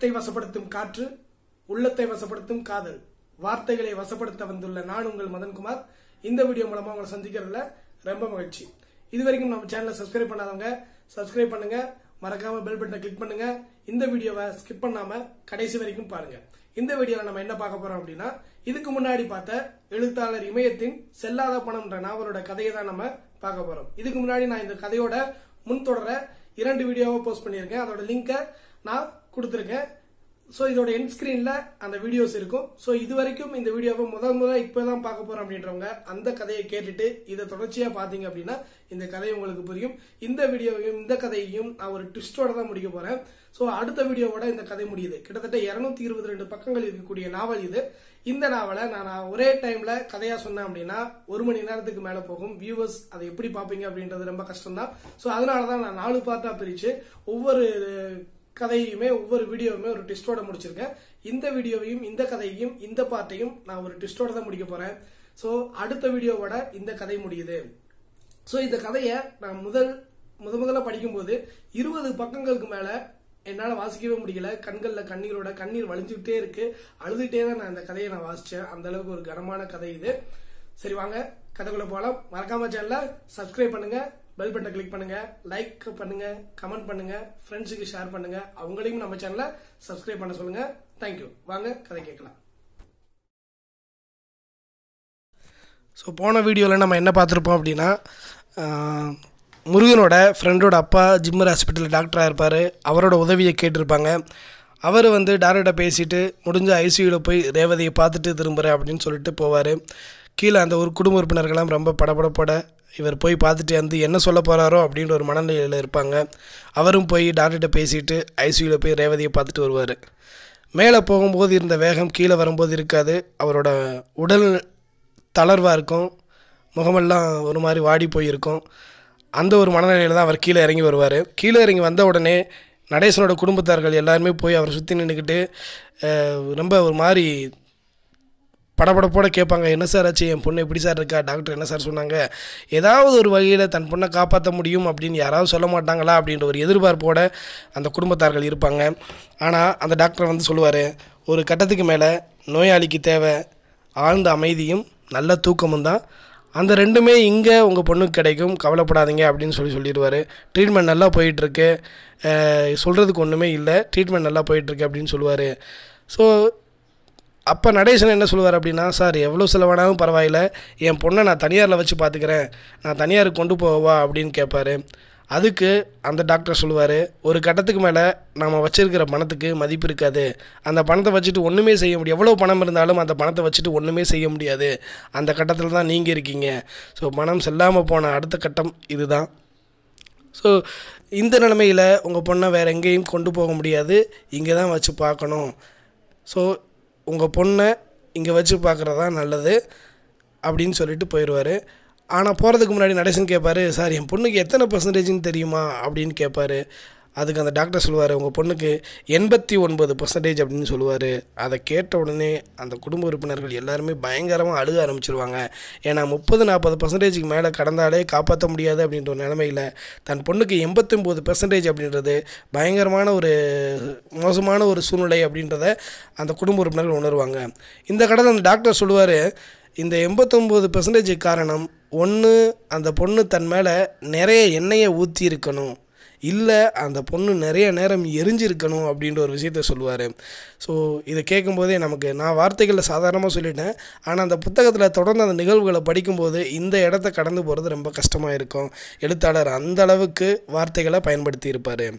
இதயத்தை வசப்படுத்தும் காற்று உள்ளத்தை வசப்படுத்தும் காதல் வார்த்தைகளை வசப்படுத்த வந்துள்ள நான் உங்கள் மதன்குமார் இந்த வீடியோ மூலமா உங்களை சந்திக்கிறதுல ரொம்ப மகிழ்ச்சி இது வரைக்கும் நம்ம சேனலை சப்ஸ்கிரைப் பண்ணாதவங்க சப்ஸ்கிரைப் பண்ணுங்க மறக்காம பெல் பட்டனை கிளிக் பண்ணுங்க இந்த வீடியோவை ஸ்கிப் பண்ணாம கடைசி வரைக்கும் பாருங்க இந்த வீடியோல நம்ம என்ன பார்க்க போறோம் அப்படின்னா இதுக்கு முன்னாடி பார்த்த எழுத்தாளர் இமயத்தின் செல்லாத பணம்ன்ற நாவலோட கதையை தான் நம்ம பார்க்க போறோம் இதுக்கு முன்னாடி நான் இந்த கதையோட முன்தொடர இரண்டு வீடியோவை போஸ்ட் பண்ணியிருக்கேன் அதோட லிங்கை நான் கொடுத்துருக்கேன் ஸோ இதோட என் ஸ்கிரீன்ல அந்த வீடியோஸ் இருக்கும் ஸோ இது வரைக்கும் இந்த வீடியோவை முதல் முதல் இப்போதான் பார்க்க போறோம் அப்படின்றவங்க அந்த கதையை கேட்டுட்டு இதை தொடர்ச்சியா பார்த்தீங்க அப்படின்னா இந்த கதை உங்களுக்கு புரியும் இந்த வீடியோவையும் இந்த கதையையும் நான் ஒரு ட்விஸ்டோட தான் முடிக்க போறேன் ஸோ அடுத்த வீடியோவோட இந்த கதை முடியுது கிட்டத்தட்ட இருநூத்தி இருபத்தி ரெண்டு பக்கங்கள் இருக்கக்கூடிய நாவல் இது இந்த நாவலை நான் நான் ஒரே டைம்ல கதையா சொன்னேன் அப்படின்னா ஒரு மணி நேரத்துக்கு மேல போகும் வியூவர்ஸ் அதை எப்படி பார்ப்பீங்க அப்படின்றது ரொம்ப கஷ்டம் தான் ஸோ அதனால தான் நான் நாலு பார்ட்டா பிரிச்சு ஒவ்வொரு கதையுமே ஒவ்வொரு வீடியோவுமே ஒரு ட்விஸ்டோட முடிச்சிருக்கேன் இந்த வீடியோவையும் இந்த கதையையும் இந்த பார்ட்டையும் நான் ஒரு ட்விஸ்டோட தான் முடிக்க போறேன் ஸோ அடுத்த வீடியோவோட இந்த கதை முடியுது ஸோ இந்த கதையை நான் முதல் முத முதல்ல படிக்கும்போது இருபது பக்கங்களுக்கு மேல என்னால் வாசிக்கவே முடியல கண்களில் கண்ணீரோட கண்ணீர் வலிஞ்சுக்கிட்டே இருக்கு அழுதுகிட்டே தான் நான் இந்த கதையை நான் வாசிச்சேன் அந்த அளவுக்கு ஒரு கனமான கதை இது சரி வாங்க கதைக்குள்ள போகலாம் மறக்காம சேனலை சப்ஸ்கிரைப் பண்ணுங்க பெல் பட்டனை கிளிக் பண்ணுங்க லைக் பண்ணுங்க கமெண்ட் பண்ணுங்க ஃப்ரெண்ட்ஸுக்கு ஷேர் பண்ணுங்க அவங்களையும் நம்ம சேனலை சப்ஸ்கிரைப் பண்ண சொல்லுங்க தேங்க்யூ வாங்க கதை கேட்கலாம் ஸோ போன வீடியோவில் நம்ம என்ன பார்த்துருப்போம் அப்படின்னா ஆஹ், முருகனோட ஃப்ரெண்டோட அப்பா ஜிம்மர் ஹாஸ்பிட்டலில் டாக்டராக இருப்பார் அவரோட உதவியை கேட்டிருப்பாங்க அவர் வந்து டாக்டர்கிட்ட பேசிட்டு முடிஞ்ச ஐசியூவில் போய் ரேவதியை பார்த்துட்டு திரும்புகிறேன் அப்படின்னு சொல்லிட்டு போவார் கீழே அந்த ஒரு குடும்ப உறுப்பினர்கள்லாம் ரொம்ப படபடப்பட இவர் போய் பார்த்துட்டு வந்து என்ன சொல்ல போகிறாரோ அப்படின்ற ஒரு மனநிலையில் இருப்பாங்க அவரும் போய் டாக்டர்கிட்ட பேசிட்டு ஐசியூவில் போய் ரேவதியை பார்த்துட்டு வருவார் மேலே போகும்போது இருந்த வேகம் கீழே வரும்போது இருக்காது அவரோட உடல் தளர்வாக இருக்கும் முகமெல்லாம் ஒரு மாதிரி வாடி போயிருக்கும் அந்த ஒரு மனநிலையில் தான் அவர் கீழே இறங்கி வருவார் கீழே இறங்கி வந்த உடனே நடேசனோட குடும்பத்தார்கள் எல்லாருமே போய் அவரை சுற்றி நின்றுக்கிட்டு அஹ், ரொம்ப ஒரு மாதிரி படபடப்போட கேட்பாங்க என்ன சார் ஆச்சு என் பொண்ணு எப்படி சார் இருக்கா டாக்டர் என்ன சார் சொன்னாங்க ஏதாவது ஒரு வகையில் தன் பொண்ணை காப்பாற்ற முடியும் அப்படின்னு யாராவது சொல்ல மாட்டாங்களா அப்படின்ற ஒரு எதிர்பார்ப்போட அந்த குடும்பத்தார்கள் இருப்பாங்க ஆனால் அந்த டாக்டர் வந்து சொல்லுவார் ஒரு கட்டத்துக்கு மேலே நோயாளிக்கு தேவை ஆழ்ந்த அமைதியும் நல்ல தூக்கமும் தான் அந்த ரெண்டுமே இங்கே உங்கள் பொண்ணுக்கு கிடைக்கும் கவலைப்படாதீங்க அப்படின்னு சொல்லி சொல்லிடுவார் ட்ரீட்மெண்ட் நல்லா போயிட்டுருக்கு சொல்கிறதுக்கு ஒன்றுமே இல்லை ட்ரீட்மெண்ட் நல்லா போயிட்டுருக்கு அப்படின்னு சொல்லுவார் ஸோ அப்போ நடேசன் என்ன சொல்லுவார் அப்படின்னா சார் எவ்வளோ செலவானாலும் பரவாயில்ல என் பொண்ணை நான் தனியாரில் வச்சு பார்த்துக்கிறேன் நான் தனியாருக்கு கொண்டு போவா அப்படின்னு கேட்பாரு அதுக்கு அந்த டாக்டர் சொல்லுவார் ஒரு கட்டத்துக்கு மேலே நம்ம வச்சிருக்கிற பணத்துக்கு மதிப்பு இருக்காது அந்த பணத்தை வச்சுட்டு ஒன்றுமே செய்ய முடியும் எவ்வளோ பணம் இருந்தாலும் அந்த பணத்தை வச்சுட்டு ஒன்றுமே செய்ய முடியாது அந்த கட்டத்தில் தான் நீங்கள் இருக்கீங்க ஸோ பணம் செல்லாமல் போன அடுத்த கட்டம் இதுதான் ஸோ இந்த நிலமையில் உங்கள் பொண்ணை வேறு எங்கேயும் கொண்டு போக முடியாது இங்கே தான் வச்சு பார்க்கணும் ஸோ உங்கள் பொண்ணை இங்கே வச்சு பார்க்குறது தான் நல்லது அப்படின்னு சொல்லிட்டு போயிடுவார் ஆனால் போகிறதுக்கு முன்னாடி நடேசன் கேட்பாரு சார் என் பொண்ணுக்கு எத்தனை பர்சன்டேஜ்னு தெரியுமா அப்படின்னு கேட்பாரு அதுக்கு அந்த டாக்டர் சொல்லுவார் உங்கள் பொண்ணுக்கு எண்பத்தி ஒன்பது பர்சன்டேஜ் அப்படின்னு சொல்லுவார் அதை கேட்ட உடனே அந்த குடும்ப உறுப்பினர்கள் எல்லாருமே பயங்கரமாக அழுக ஆரம்பிச்சிருவாங்க ஏன்னா முப்பது நாற்பது பர்சன்டேஜுக்கு மேலே கடந்தாலே காப்பாற்ற முடியாது அப்படின்ற ஒரு நிலமையில் தன் பொண்ணுக்கு எண்பத்தொம்போது பர்சன்டேஜ் அப்படின்றது பயங்கரமான ஒரு மோசமான ஒரு சூழ்நிலை அப்படின்றத அந்த குடும்ப உறுப்பினர்கள் உணர்வாங்க இந்த கடந்த அந்த டாக்டர் சொல்லுவார் இந்த எண்பத்தொம்போது பர்சன்டேஜ் காரணம் ஒன்று அந்த பொண்ணு தன் மேலே நிறைய எண்ணெயை ஊற்றி இருக்கணும் இல்லை அந்த பொண்ணு நிறைய நேரம் எரிஞ்சிருக்கணும் அப்படின்ற ஒரு விஷயத்த சொல்லுவார் ஸோ இதை கேட்கும்போதே நமக்கு நான் வார்த்தைகளில் சாதாரணமாக சொல்லிட்டேன் ஆனால் அந்த புத்தகத்தில் தொடர்ந்து அந்த நிகழ்வுகளை படிக்கும்போது இந்த இடத்த கடந்து போகிறது ரொம்ப கஷ்டமாக இருக்கும் எழுத்தாளர் அந்த அளவுக்கு வார்த்தைகளை பயன்படுத்தி இருப்பார்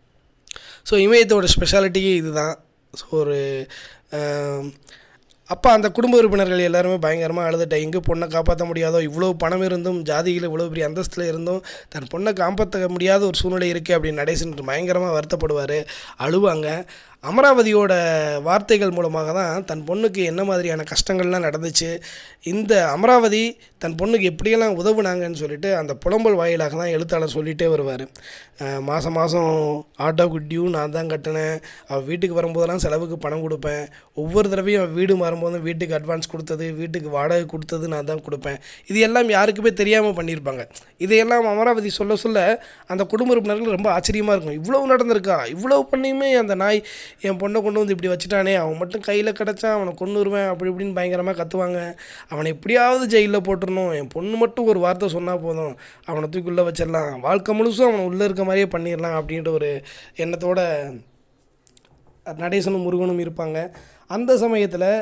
ஸோ இமயத்தோட ஸ்பெஷாலிட்டியே இதுதான் ஸோ ஒரு ஆம், அப்போ அந்த குடும்ப உறுப்பினர்கள் எல்லாருமே பயங்கரமாக அழுதுட்டேன் எங்கே பொண்ணை காப்பாற்ற முடியாதோ இவ்வளோ பணம் இருந்தும் ஜாதியில் இவ்வளோ பெரிய அந்தஸ்தில் இருந்தும் தன் பொண்ணை காப்பாற்ற முடியாத ஒரு சூழ்நிலை இருக்குது அப்படின்னு நடேசன் பயங்கரமாக வருத்தப்படுவார் அழுவாங்க அமராவதியோட வார்த்தைகள் மூலமாக தான் தன் பொண்ணுக்கு என்ன மாதிரியான கஷ்டங்கள்லாம் நடந்துச்சு இந்த அமராவதி தன் பொண்ணுக்கு எப்படியெல்லாம் உதவுனாங்கன்னு சொல்லிட்டு அந்த புலம்பல் வாயிலாக தான் எழுத்தாளர் சொல்லிகிட்டே வருவார் மாதம் மாதம் ஆட்டோவுக்கு டியூ நான் தான் கட்டினேன் அவள் வீட்டுக்கு வரும்போதெல்லாம் செலவுக்கு பணம் கொடுப்பேன் ஒவ்வொரு தடவையும் அவள் வீடு மாறும்போதும் வீட்டுக்கு அட்வான்ஸ் கொடுத்தது வீட்டுக்கு வாடகை கொடுத்தது நான் தான் கொடுப்பேன் இது எல்லாம் யாருக்குமே தெரியாமல் பண்ணியிருப்பாங்க இதையெல்லாம் அமராவதி சொல்ல சொல்ல அந்த குடும்ப உறுப்பினர்கள் ரொம்ப ஆச்சரியமாக இருக்கும் இவ்வளவு நடந்திருக்கா இவ்வளவு பண்ணியுமே அந்த நாய் என் பொண்ணை கொண்டு வந்து இப்படி வச்சுட்டானே அவன் மட்டும் கையில் கிடச்சான் அவனை கொண்டு வருவேன் அப்படி இப்படின்னு பயங்கரமாக கத்துவாங்க அவனை எப்படியாவது ஜெயிலில் போட்டுறணும் என் பொண்ணு மட்டும் ஒரு வார்த்தை சொன்னால் போதும் அவனை தூக்கி உள்ளே வச்சிடலாம் வாழ்க்கை முழுசும் அவனை உள்ளே இருக்க மாதிரியே பண்ணிடலாம் அப்படின்ற ஒரு எண்ணத்தோட நடேசனும் முருகனும் இருப்பாங்க அந்த சமயத்தில்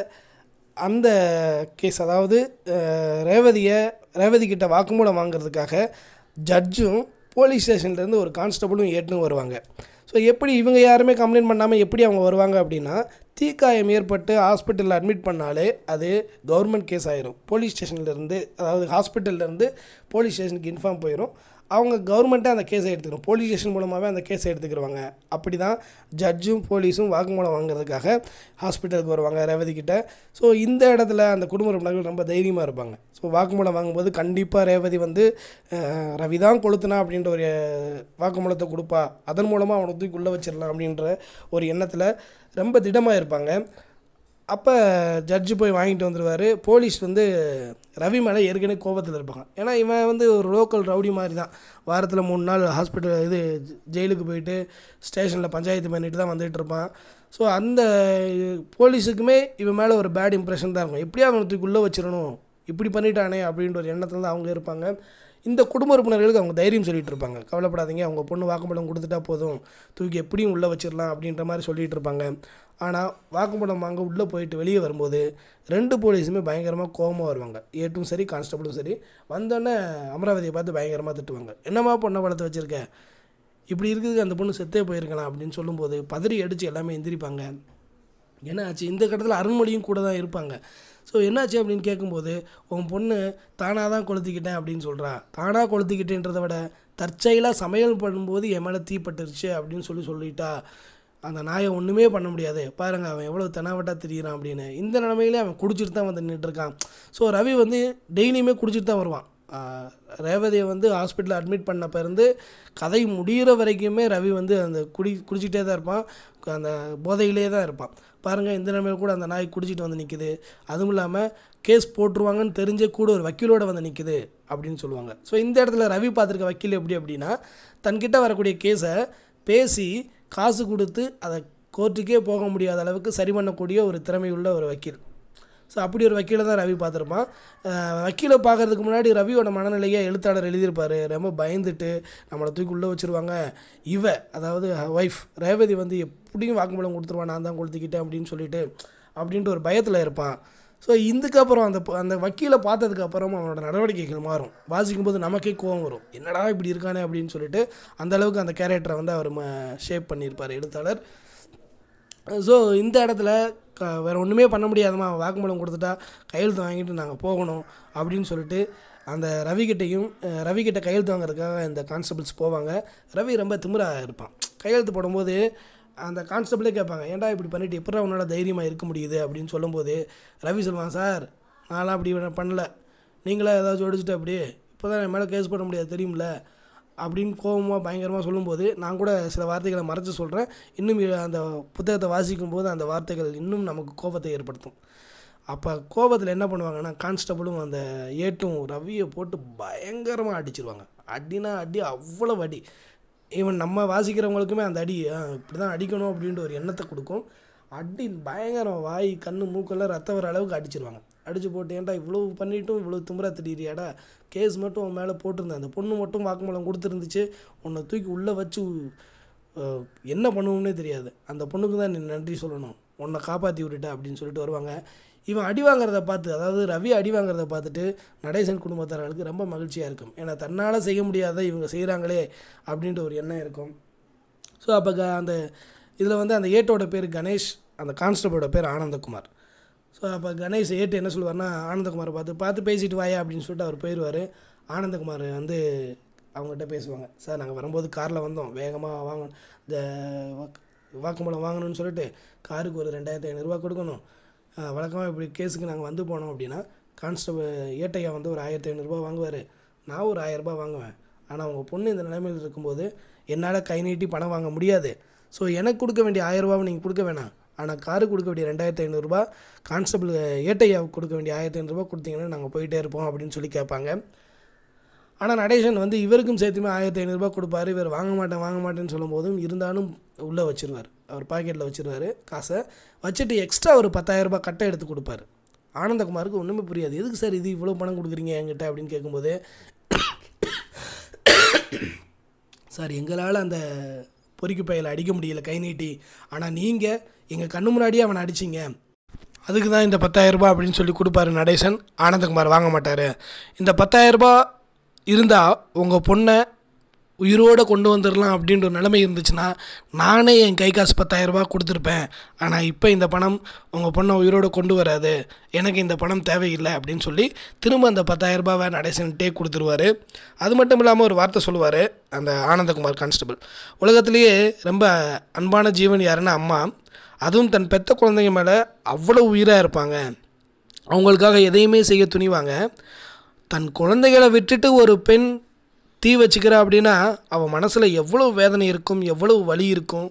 அந்த கேஸ் அதாவது அஹ், ரேவதியை ரேவதி கிட்ட வாக்குமூலம் வாங்குறதுக்காக ஜட்ஜும் போலீஸ் ஸ்டேஷன்லேருந்து ஒரு கான்ஸ்டபுளும் ஏட்டுன்னு வருவாங்க ஸோ எப்படி இவங்க யாருமே கம்ப்ளைண்ட் பண்ணாமல் எப்படி அவங்க வருவாங்க அப்படின்னா தீக்காயம் ஏற்பட்டு ஹாஸ்பிட்டலில் அட்மிட் பண்ணாலே அது கவர்மெண்ட் கேஸ் ஆயிரும் போலீஸ் ஸ்டேஷன்லேருந்து அதாவது ஹாஸ்பிட்டல்லேருந்து போலீஸ் ஸ்டேஷனுக்கு இன்ஃபார்ம் போயிடும் அவங்க கவர்மெண்ட்டே அந்த கேஸை எடுத்துக்கணும் போலீஸ் ஸ்டேஷன் மூலமாகவே அந்த கேஸை எடுத்துக்கிடுவாங்க அப்படி தான் ஜட்ஜும் போலீஸும் வாக்குமூலம் வாங்குறதுக்காக ஹாஸ்பிட்டலுக்கு வருவாங்க ரேவதி கிட்ட ஸோ இந்த இடத்துல அந்த குடும்ப உறுப்பினர்கள் ரொம்ப தைரியமாக இருப்பாங்க ஸோ வாக்குமூலம் வாங்கும்போது கண்டிப்பாக ரேவதி வந்து அஹ், ரவி தான் கொளுத்துனா அப்படின்ற ஒரு அஹ், வாக்குமூலத்தை கொடுப்பா அதன் மூலமாக அவனை தூக்கி உள்ளே வச்சிடலாம் அப்படின்ற ஒரு எண்ணத்தில் ரொம்ப திடமாக இருப்பாங்க அப்போ ஜட்ஜு போய் வாங்கிட்டு வந்துடுவார் போலீஸ் வந்து ரவி மேலே ஏற்கனவே கோபத்தில் இருப்பாங்க ஏன்னா இவன் வந்து ஒரு லோக்கல் ரவுடி மாதிரி தான் வாரத்தில் மூணு நாள் ஹாஸ்பிட்டல் இது ஜெயிலுக்கு போயிட்டு ஸ்டேஷனில் பஞ்சாயத்து பண்ணிட்டு தான் வந்துட்டு இருப்பான் ஸோ அந்த போலீஸுக்குமே இவன் மேலே ஒரு பேட் இம்ப்ரெஷன் தான் இருக்கும் எப்படியா அவனை தூக்கி உள்ளே வச்சிடணும் இப்படி பண்ணிட்டானே அப்படின்ற ஒரு எண்ணத்தில் தான் அவங்க இருப்பாங்க இந்த குடும்ப உறுப்பினர்களுக்கு அவங்க தைரியம் சொல்லிட்டு இருப்பாங்க கவலைப்படாதீங்க அவங்க பொண்ணு வாக்குமூலம் கொடுத்துட்டா போதும் தூக்கி எப்படியும் உள்ளே வச்சிடலாம் அப்படின்ற மாதிரி சொல்லிட்டு இருப்பாங்க ஆனால் வாக்குமூலம் வாங்க உள்ளே போயிட்டு வெளியே வரும்போது ரெண்டு போலீஸுமே பயங்கரமாக கோவமாக வருவாங்க ஏட்டும் சரி கான்ஸ்டபிளும் சரி வந்தோடனே அமராவதியை பார்த்து பயங்கரமாக திட்டுவாங்க என்னம்மா பொண்ணை வளர்த்து வச்சுருக்க இப்படி இருக்குது அந்த பொண்ணு செத்தே போயிருக்கலாம் அப்படின்னு சொல்லும்போது பதறி அடித்து எல்லாமே எந்திரிப்பாங்க என்னாச்சு இந்த கட்டத்தில் அருண்மொழியும் கூட தான் இருப்பாங்க ஸோ என்னாச்சு அப்படின்னு கேட்கும்போது உன் பொண்ணு தானாக தான் கொளுத்திக்கிட்டேன் அப்படின்னு சொல்கிறா தானாக கொளுத்திக்கிட்டேன்றதை விட தற்செயலாக சமையல் பண்ணும்போது என் மேலே தீப்பட்டுருச்சு அப்படின்னு சொல்லி சொல்லிட்டா அந்த நாயை ஒன்றுமே பண்ண முடியாது பாருங்க அவன் எவ்வளோ தெனாவட்டா தெரியுறான் அப்படின்னு இந்த நிலமையிலே அவன் குடிச்சிட்டு தான் வந்து நின்றுட்டு இருக்கான் ஸோ ரவி வந்து டெய்லியுமே குடிச்சிட்டு தான் வருவான் ஆஹ் ரேவதியை வந்து ஹாஸ்பிட்டலில் அட்மிட் பண்ணப்ப இருந்து கதை முடிகிற வரைக்குமே ரவி வந்து அந்த குடி குடிச்சிட்டே தான் இருப்பான் அந்த போதையிலே தான் இருப்பான் பாருங்கள் இந்த நிலைமையில் கூட அந்த நாய் குடிச்சிட்டு வந்து நிற்குது அதுவும் இல்லாமல் கேஸ் போட்டுருவாங்கன்னு தெரிஞ்சே கூட ஒரு வக்கீலோட வந்து நிற்குது அப்படின்னு சொல்லுவாங்க ஸோ இந்த இடத்துல ரவி பார்த்துருக்க வக்கீல் எப்படி அப்படின்னா தன்கிட்ட வரக்கூடிய கேஸை பேசி காசு கொடுத்து அதை கோர்ட்டுக்கே போக முடியாத அளவுக்கு சரி பண்ணக்கூடிய ஒரு திறமையுள்ள ஒரு வக்கீல் ஸோ அப்படி ஒரு வக்கீலை தான் ரவி பார்த்துருப்பான் அஹ் வக்கீலை பார்க்கறதுக்கு முன்னாடி ரவியோட மனநிலையை எழுத்தாளர் எழுதியிருப்பார் ரொம்ப பயந்துட்டு நம்மளை தூக்கி உள்ளே வச்சுருவாங்க இவ அதாவது ஒய்ஃப் ரேவதி வந்து எப்படியும் வாக்குமூலம் கொடுத்துருவான் நான் தான் கொடுத்துக்கிட்டேன் அப்படின்னு சொல்லிட்டு அப்படின்ட்டு ஒரு பயத்தில் இருப்பான் ஸோ இதுக்கப்புறம் அந்த ப- அந்த வக்கீலை பார்த்ததுக்கு அப்புறம் அவனோட நடவடிக்கைகள் மாறும் வாசிக்கும்போது நமக்கே கோவம் வரும் என்னடா இப்படி இருக்கானே அப்படின்னு சொல்லிட்டு அந்த அளவுக்கு அந்த கேரக்டரை வந்து அவர் ஷேப் பண்ணியிருப்பார் எழுத்தாளர் ஸோ இந்த இடத்துல க வேறு ஒன்றுமே பண்ண முடியாதம்மா வாக்குமூலம் கொடுத்துட்டா கையெழுத்து வாங்கிட்டு நாங்கள் போகணும் அப்படின்னு சொல்லிட்டு அந்த ரவிக்கிட்டையும் அஹ், ரவிக்கிட்ட கையெழுத்து வாங்குறதுக்காக இந்த கான்ஸ்டபிள்ஸ் போவாங்க ரவி ரொம்ப திமிரா இருப்பான் கையெழுத்து போடும்போது அந்த கான்ஸ்டபிளே கேட்பாங்க ஏன்டா இப்படி பண்ணிட்டு எப்படா உன்னால் தைரியமாக இருக்க முடியுது அப்படின்னு சொல்லும்போது ரவி சொல்லுவான் சார் நான்லாம் அப்படி பண்ணல நீங்களா ஏதாச்சும் ஒடிச்சிட்டு அப்படி இப்போ தான் என் மேலே கேஸ் போட முடியாது தெரியும்ல அப்படின்னு கோபமாக பயங்கரமாக சொல்லும்போது நான் கூட சில வார்த்தைகளை மறைச்சு சொல்கிறேன் இன்னும் இ- அந்த புத்தகத்தை வாசிக்கும் போது அந்த வார்த்தைகள் இன்னும் நமக்கு கோபத்தை ஏற்படுத்தும் அப்போ கோபத்தில் என்ன பண்ணுவாங்கன்னா கான்ஸ்டபிளும் அந்த ஏட்டும் ரவியை போட்டு பயங்கரமாக அடிச்சிருவாங்க அடினா அடி அவ்வளோ அடி ஈவன் நம்ம வாசிக்கிறவங்களுக்குமே அந்த அடி இப்படி தான் அடிக்கணும் அப்படின்ற ஒரு எண்ணத்தை கொடுக்கும் அடி பயங்கரம் வாய் கண்ணு மூக்கெல்லாம் ரத்தம் வர அளவுக்கு அடிச்சிருவாங்க அடிச்சு போட்டு ஏன்டா இவ்வளோ பண்ணிட்டும் இவ்வளோ திமிரா திடீரியாடா கேஸ் மட்டும் உன் மேலே போட்டிருந்தேன் அந்த பொண்ணு மட்டும் வாக்குமூலம் கொடுத்துருந்துச்சு உன்னை தூக்கி உள்ளே வச்சு அஹ், என்ன பண்ணுவோம்னே தெரியாது அந்த பொண்ணுக்கு தான் நீ நன்றி சொல்லணும் உன்னை காப்பாற்றி விட்டுட்ட அப்படின்னு சொல்லிட்டு வருவாங்க இவன் அடி வாங்குறத பார்த்து அதாவது ரவி அடி வாங்குறத பார்த்துட்டு நடேசன் குடும்பத்தார்களுக்கு ரொம்ப மகிழ்ச்சியாக இருக்கும் ஏன்னா தன்னால் செய்ய முடியாத இவங்க செய்கிறாங்களே அப்படின்ற ஒரு எண்ணம் இருக்கும் ஸோ அப்போ க அந்த இதில் வந்து அந்த ஏட்டோட பேர் கணேஷ் அந்த கான்ஸ்டபிளோட பேர் ஆனந்தகுமார் ஸோ அப்போ கணேஷ் ஏட்டு என்ன சொல்லுவார்னா ஆனந்தகுமாரை பார்த்து பார்த்து பேசிட்டு வாயா அப்படின்னு சொல்லிட்டு அவர் போயிடுவார் ஆனந்தகுமார் வந்து அவங்ககிட்ட பேசுவாங்க சார் நாங்கள் வரும்போது காரில் வந்தோம் வேகமாக வாங்க இந்த வாக்கு வாக்குமூலம் வாங்கணும்னு சொல்லிட்டு காருக்கு ஒரு ரெண்டாயிரத்தி ஐநூறுரூவா கொடுக்கணும் வழக்கமாக இப்படி கேஸுக்கு நாங்கள் வந்து போனோம் அப்படின்னா கான்ஸ்டபிள் ஏட்டையா வந்து ஒரு ஆயிரத்தி ஐநூறுரூபா வாங்குவார் நான் ஒரு ஆயிரரூபா வாங்குவேன் ஆனால் உங்கள் பொண்ணு இந்த நிலைமையில் இருக்கும்போது என்னால் கை நீட்டி பணம் வாங்க முடியாது ஸோ எனக்கு கொடுக்க வேண்டிய ஆயிரரூபாவை நீங்கள் கொடுக்க வேணாம் ஆனால் காருக்கு கொடுக்க வேண்டிய ரெண்டாயிரத்தி ஐநூறுரூபா கான்ஸ்டபிள் ஏட்டையாவுக்கு கொடுக்க வேண்டிய ஆயிரத்தி ஐநூறுரூபா கொடுத்தீங்கன்னா நாங்கள் போயிட்டே இருப்போம் அப்படின்னு சொல்லி கேட்பாங்க ஆனால் நடேசன் வந்து இவருக்கும் சேர்த்துமே ஆயிரத்தி ஐநூறுரூபா கொடுப்பாரு இவர் வாங்க மாட்டேன் வாங்க மாட்டேன்னு சொல்லும்போதும் இருந்தாலும் உள்ளே வச்சிருவார் அவர் பாக்கெட்டில் வச்சிருவார் காசை வச்சுட்டு எக்ஸ்ட்ரா ஒரு 10000 ரூபாய் கட்டை எடுத்து கொடுப்பாரு ஆனந்தகுமாருக்கு ஒன்றுமே புரியாது எதுக்கு சார் இது இவ்வளோ பணம் கொடுக்குறீங்க என்கிட்ட அப்படின்னு கேட்கும்போது சார் எங்களால் அந்த பொறிக்கு பையில் அடிக்க முடியல கை நீட்டி ஆனால் நீங்கள் எங்கள் கண்ணு முன்னாடியே அவனை அடிச்சிங்க அதுக்கு தான் இந்த 10000 ரூபாய் அப்படின்னு சொல்லி கொடுப்பாரு நடேசன் ஆனந்தகுமார் வாங்க மாட்டார் இந்த 10000 ரூபாய் இருந்தால் உங்கள் பொண்ணை உயிரோடு கொண்டு வந்துடலாம் அப்படின்ற ஒரு நிலைமை இருந்துச்சுன்னா நானே என் கை காசு 10000 ரூபாய் கொடுத்துருப்பேன் ஆனால் இப்போ இந்த பணம் உங்கள் பொண்ணை உயிரோடு கொண்டு வராது எனக்கு இந்த பணம் தேவையில்லை அப்படின்னு சொல்லி திரும்ப அந்த 10000 ரூபாவை நடேசன்ட்டே கொடுத்துருவாரு அது மட்டும் இல்லாமல் ஒரு வார்த்தை சொல்லுவார் அந்த ஆனந்தகுமார் கான்ஸ்டபிள் உலகத்திலேயே ரொம்ப அன்பான ஜீவன் யாருன்னா அம்மா அதுவும் தன் பெத்த குழந்தைங்க மேலே அவ்வளோ உயிராக இருப்பாங்க அவங்களுக்காக எதையுமே செய்ய துணிவாங்க தன் குழந்தைகளை விட்டுட்டு ஒரு பெண் தீ வச்சுக்கிறா அப்படின்னா அவன் மனசில் எவ்வளோ வேதனை இருக்கும் எவ்வளோ வலி இருக்கும்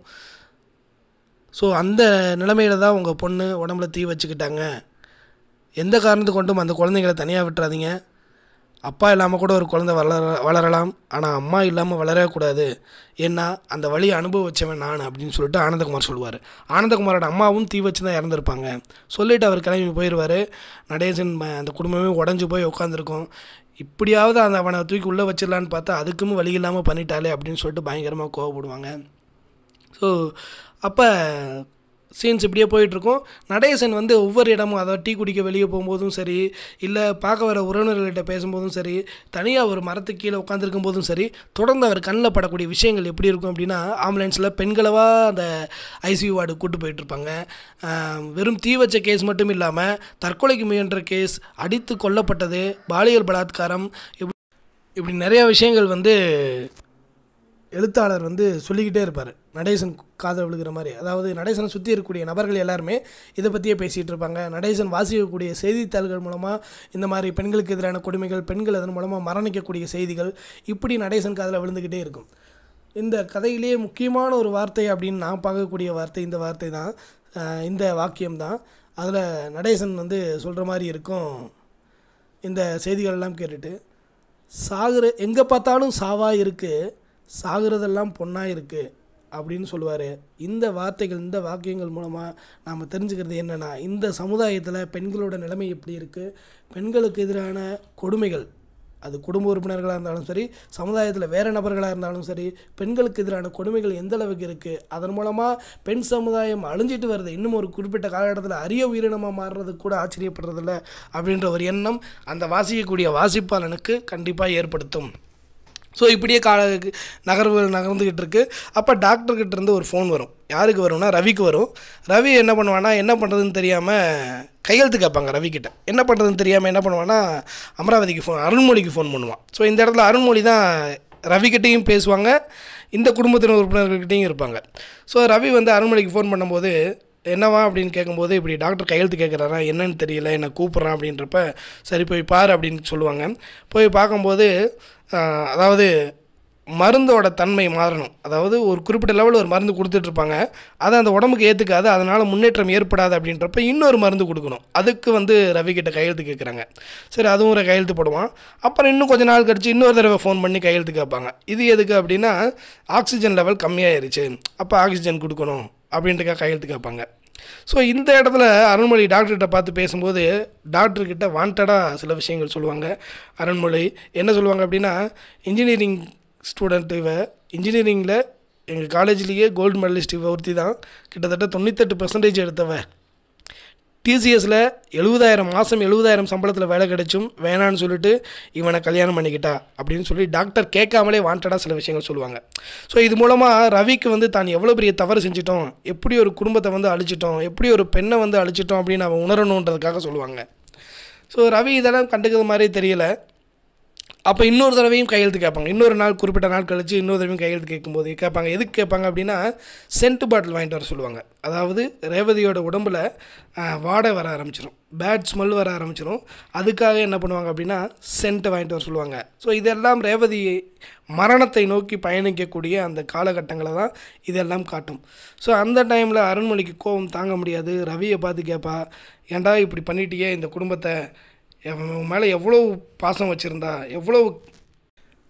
ஸோ அந்த நிலைமையில தான் உங்கள் பொண்ணு உடம்புல தீ வச்சுக்கிட்டாங்க எந்த காரணத்தை கொண்டும் அந்த குழந்தைங்களை தனியாக விட்டுறாதீங்க அப்பா இல்லாமல் கூட ஒரு குழந்தை வளர வளரலாம் ஆனால் அம்மா இல்லாமல் வளரக்கூடாது ஏன்னா அந்த வழியை அனுபவிச்சவன் நான் அப்படின்னு சொல்லிட்டு ஆனந்தகுமார் சொல்லுவார் ஆனந்தகுமாரோட அம்மாவும் தீ வச்சு தான் இறந்துருப்பாங்க சொல்லிவிட்டு அவர் கிளம்பி போயிடுவார் நடேசன் ம- அந்த குடும்பமே உடஞ்சி போய் உட்காந்துருக்கும் இப்படியாவது அந்த அவனை தூக்கி உள்ளே வச்சிடலான்னு பார்த்தா அதுக்கும் வழி இல்லாமல் பண்ணிட்டாலே அப்படின்னு சொல்லிட்டு பயங்கரமாக கோவப்படுவாங்க ஸோ அப்போ சீன்ஸ் இப்படியே போயிட்டுருக்கும் நடேசன் வந்து ஒவ்வொரு இடமும் அதாவது டீ குடிக்க வெளியே போகும்போதும் சரி இல்லை பார்க்க வர உறவினர்கள்கிட்ட பேசும்போதும் சரி தனியாக ஒரு மரத்துக்கு கீழே உட்காந்துருக்கும் போதும் சரி தொடர்ந்து அவர் கண்ணில் படக்கூடிய விஷயங்கள் எப்படி இருக்கும் அப்படின்னா ஆம்புலன்ஸில் பெண்களவா அந்த ஐசியூ வார்டு கூட்டு போயிட்டுருப்பாங்க வெறும் தீ வச்ச கேஸ் மட்டும் இல்லாமல் தற்கொலைக்கு முயன்ற கேஸ் அடித்து கொல்லப்பட்டது பாலியல் பலாத்காரம் இப்படி இப்படி நிறையா விஷயங்கள் வந்து எழுத்தாளர் வந்து சொல்லிக்கிட்டே இருப்பார் நடேசன் காதல் விழுகிற மாதிரி அதாவது நடேசனை சுற்றி இருக்கக்கூடிய நபர்கள் எல்லாருமே இதை பற்றியே பேசிகிட்டு இருப்பாங்க நடேசன் வாசிக்கக்கூடிய செய்தித்தாள்கள் மூலமாக இந்த மாதிரி பெண்களுக்கு எதிரான கொடுமைகள் பெண்கள் அதன் மூலமாக மரணிக்கக்கூடிய செய்திகள் இப்படி நடேசன் காதில் விழுந்துக்கிட்டே இருக்கும் இந்த கதையிலேயே முக்கியமான ஒரு வார்த்தை அப்படின்னு நான் பார்க்கக்கூடிய வார்த்தை இந்த வார்த்தை தான் அஹ் இந்த வாக்கியம் தான் அதில் நடேசன் வந்து சொல்கிற மாதிரி இருக்கும் இந்த செய்திகள் எல்லாம் கேட்டுட்டு சாகுற எங்கே பார்த்தாலும் சாவா இருக்குது சாகுறதெல்லாம் பொண்ணாக இருக்குது அப்படின்னு சொல்லுவார் இந்த வார்த்தைகள் இந்த வாக்கியங்கள் மூலமாக நாம் தெரிஞ்சுக்கிறது என்னென்னா இந்த சமுதாயத்தில் பெண்களோட நிலைமை எப்படி இருக்குது பெண்களுக்கு எதிரான கொடுமைகள் அது குடும்ப உறுப்பினர்களாக இருந்தாலும் சரி சமுதாயத்தில் வேறு நபர்களாக இருந்தாலும் சரி பெண்களுக்கு எதிரான கொடுமைகள் எந்த அளவுக்கு இருக்குது அதன் மூலமாக பெண் சமுதாயம் அழிஞ்சிட்டு வருது இன்னும் ஒரு குறிப்பிட்ட காலகட்டத்தில் அரிய உயிரினமாக மாறுறதுக்கு கூட ஆச்சரியப்படுறதில்ல அப்படின்ற ஒரு எண்ணம் அந்த வாசிக்கக்கூடிய வாசிப்பாளனுக்கு கண்டிப்பாக ஏற்படுத்தும் ஸோ இப்படியே கா நகர்வுகள் நகர்ந்துக்கிட்டு இருக்கு அப்போ டாக்டர்கிட்ட இருந்து ஒரு ஃபோன் வரும் யாருக்கு வரும்னா ரவிக்கு வரும் ரவி என்ன பண்ணுவான்னா என்ன பண்ணுறதுன்னு தெரியாமல் கையெழுத்து கேட்பாங்க ரவிக்கிட்ட என்ன பண்ணுறதுன்னு தெரியாமல் என்ன பண்ணுவான்னா அமராவதிக்கு ஃபோன் அருண்மொழிக்கு ஃபோன் பண்ணுவான் ஸோ இந்த இடத்துல அருண்மொழி தான் ரவிக்கிட்டேயும் பேசுவாங்க இந்த குடும்பத்தினர் உறுப்பினர்கள்கிட்டையும் இருப்பாங்க ஸோ ரவி வந்து அருண்மொழிக்கு ஃபோன் பண்ணும்போது என்னவா அப்படின்னு கேட்கும்போது இப்படி டாக்டர் கையெழுத்து கேட்குறாரா என்னன்னு தெரியல என்னை கூப்பிட்றான் அப்படின்றப்ப சரி போய் பாரு அப்படின்னு சொல்லுவாங்க போய் பார்க்கும்போது ஆஹ், அதாவது மருந்தோட தன்மை மாறணும் அதாவது ஒரு குறிப்பிட்ட லெவலில் ஒரு மருந்து கொடுத்துட்ருப்பாங்க அதை அந்த உடம்புக்கு ஏற்றுக்காது அதனால் முன்னேற்றம் ஏற்படாது அப்படின்றப்ப இன்னொரு மருந்து கொடுக்கணும் அதுக்கு வந்து ரவி கிட்ட கையெழுத்து கேட்குறாங்க சரி அதுவும் ஒரு கையெழுத்து போடுவான் அப்புறம் இன்னும் கொஞ்ச நாள் கழிச்சு இன்னொரு தடவை ஃபோன் பண்ணி கையெழுத்து கேட்பாங்க இது எதுக்கு அப்படின்னா ஆக்சிஜன் லெவல் கம்மியாயிருச்சு அப்போ ஆக்சிஜன் கொடுக்கணும் அப்படின்ட்டுக்காக கையெழுத்து கேட்பாங்க ஸோ இந்த இடத்துல அருண்மொழி டாக்டர்கிட்ட பார்த்து பேசும்போது டாக்டர்கிட்ட வாண்டடாக சில விஷயங்கள் சொல்லுவாங்க அருண்மொழி என்ன சொல்லுவாங்க அப்படின்னா இன்ஜினியரிங் ஸ்டூடெண்ட் இவ இன்ஜினியரிங்கில் எங்கள் காலேஜ்லேயே கோல்டு மெடலிஸ்ட் இவ ஒருத்தி தான் கிட்டத்தட்ட தொண்ணூத்தெட்டு பர்சன்டேஜ் எடுத்தவ டிசிஎஸில் எழுபதாயிரம் மாதம் எழுபதாயிரம் சம்பளத்தில் வேலை கிடைச்சும் வேணான்னு சொல்லிட்டு இவனை கல்யாணம் பண்ணிக்கிட்டா அப்படின்னு சொல்லி டாக்டர் கேட்காமலே வாண்டடாக சில விஷயங்கள் சொல்லுவாங்க ஸோ இது மூலமாக ரவிக்கு வந்து தான் எவ்வளோ பெரிய தவறு செஞ்சிட்டோம் எப்படி ஒரு குடும்பத்தை வந்து அழிச்சிட்டோம் எப்படி ஒரு பெண்ணை வந்து அழிச்சிட்டோம் அப்படின்னு அவன் உணரணுன்றதுக்காக சொல்லுவாங்க ஸோ ரவி இதெல்லாம் கண்டுக்கிறது மாதிரி தெரியல அப்போ இன்னொரு தடவையும் கையெழுத்து கேட்பாங்க இன்னொரு நாள் குறிப்பிட்ட நாள் கழிச்சு இன்னொரு தடவையும் கையெழுத்து கேட்கும்போது கேட்பாங்க எதுக்கு கேட்பாங்க அப்படின்னா சென்ட் பாட்டில் வாங்கிட்டு வர சொல்லுவாங்க அதாவது ரேவதியோட உடம்புல ஆஹ், வாடை வர ஆரம்பிச்சிடும் பேட் ஸ்மெல் வர ஆரம்பிச்சிடும் அதுக்காக என்ன பண்ணுவாங்க அப்படின்னா சென்ட்டை வாங்கிட்டு வர சொல்லுவாங்க ஸோ இதெல்லாம் ரேவதி மரணத்தை நோக்கி பயணிக்கக்கூடிய அந்த காலகட்டங்களை தான் இதெல்லாம் காட்டும் ஸோ அந்த டைமில் அருண்மொழிக்கு கோபம் தாங்க முடியாது ரவியை பார்த்து கேட்பா ஏன்டா இப்படி பண்ணிட்டியே இந்த குடும்பத்தை அவன் மேலே எவ்வளோ பாசம் வச்சுருந்தா எவ்வளோ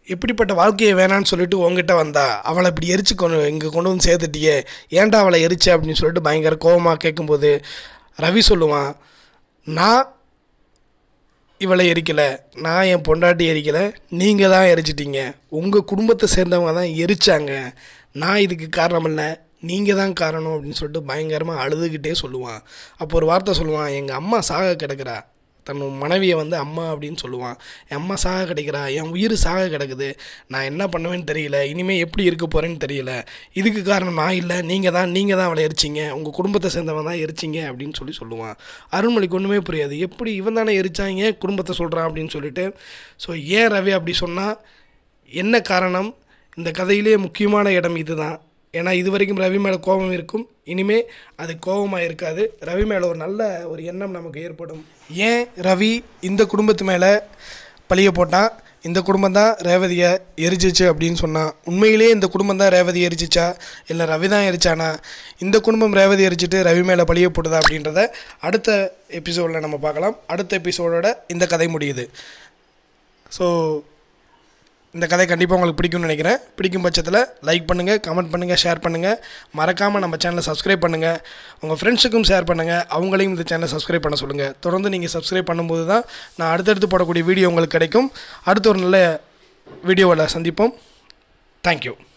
எப்படிப்பட்ட வாழ்க்கையை வேணான்னு சொல்லிட்டு உங்ககிட்ட வந்தா அவளை இப்படி எரிச்சு கொண்டு இங்கே கொண்டு வந்து சேர்த்துட்டியே ஏன்டா அவளை எரிச்ச அப்படின்னு சொல்லிட்டு பயங்கர கோவமாக கேட்கும்போது ரவி சொல்லுவான் நான் இவளை எரிக்கலை நான் என் பொண்டாட்டி எரிக்கலை நீங்கள் தான் எரிச்சிட்டீங்க உங்கள் குடும்பத்தை சேர்ந்தவங்க தான் எரிச்சாங்க நான் இதுக்கு காரணம் இல்லை நீங்கள் தான் காரணம் அப்படின்னு சொல்லிட்டு பயங்கரமாக அழுதுகிட்டே சொல்லுவான் அப்போ ஒரு வார்த்தை சொல்லுவான் எங்கள் அம்மா சாக கிடக்குறா தன் மனைவியை வந்து அம்மா அப்படின்னு சொல்லுவான் என் அம்மா சாக கிடைக்கிறா என் உயிர் சாக கிடக்குது நான் என்ன பண்ணுவேன்னு தெரியல இனிமேல் எப்படி இருக்க போகிறேன்னு தெரியல இதுக்கு காரணம் நான் இல்லை நீங்கள் தான் நீங்கள் தான் அவளை எரிச்சிங்க உங்கள் குடும்பத்தை சேர்ந்தவன் தான் எரிச்சிங்க அப்படின்னு சொல்லி சொல்லுவான் அருண்மொழிக்கு ஒன்றுமே புரியாது எப்படி இவன் தானே எரிச்சான் ஏன் குடும்பத்தை சொல்கிறான் அப்படின்னு சொல்லிட்டு ஸோ ஏன் ரவி அப்படி சொன்னால் என்ன காரணம் இந்த கதையிலே முக்கியமான இடம் இதுதான் ஏன்னா இது வரைக்கும் ரவி மேலே கோபம் இருக்கும் இனிமே அது கோபமாக இருக்காது ரவி மேலே ஒரு நல்ல ஒரு எண்ணம் நமக்கு ஏற்படும் ஏன் ரவி இந்த குடும்பத்து மேலே பழிய போட்டான் இந்த குடும்பம் தான் ரேவதியை எரிச்சிச்சு அப்படின்னு சொன்னான் உண்மையிலேயே இந்த குடும்பம் தான் ரேவதி எரிச்சிச்சா இல்லை ரவி தான் எரிச்சானா இந்த குடும்பம் ரேவதி எரிச்சிட்டு ரவி மேலே பழிய போட்டுதா அப்படின்றத அடுத்த எபிசோடில் நம்ம பார்க்கலாம் அடுத்த எபிசோடோட இந்த கதை முடியுது ஸோ இந்த கதை கண்டிப்பாக உங்களுக்கு பிடிக்கும்னு நினைக்கிறேன் பிடிக்கும் பட்சத்தில் லைக் பண்ணுங்கள் கமெண்ட் பண்ணுங்கள் ஷேர் பண்ணுங்கள் மறக்காமல் நம்ம சேனலை சப்ஸ்கிரைப் பண்ணுங்கள் உங்கள் ஃப்ரெண்ட்ஸுக்கும் ஷேர் பண்ணுங்கள் அவங்களையும் இந்த சேனலை சப்ஸ்கிரைப் பண்ண சொல்லுங்கள் தொடர்ந்து நீங்கள் சப்ஸ்கிரைப் பண்ணும்போது தான் நான் அடுத்தடுத்து போடக்கூடிய வீடியோ உங்களுக்கு கிடைக்கும் அடுத்த ஒரு நல்ல வீடியோவில் சந்திப்போம் தேங்க்யூ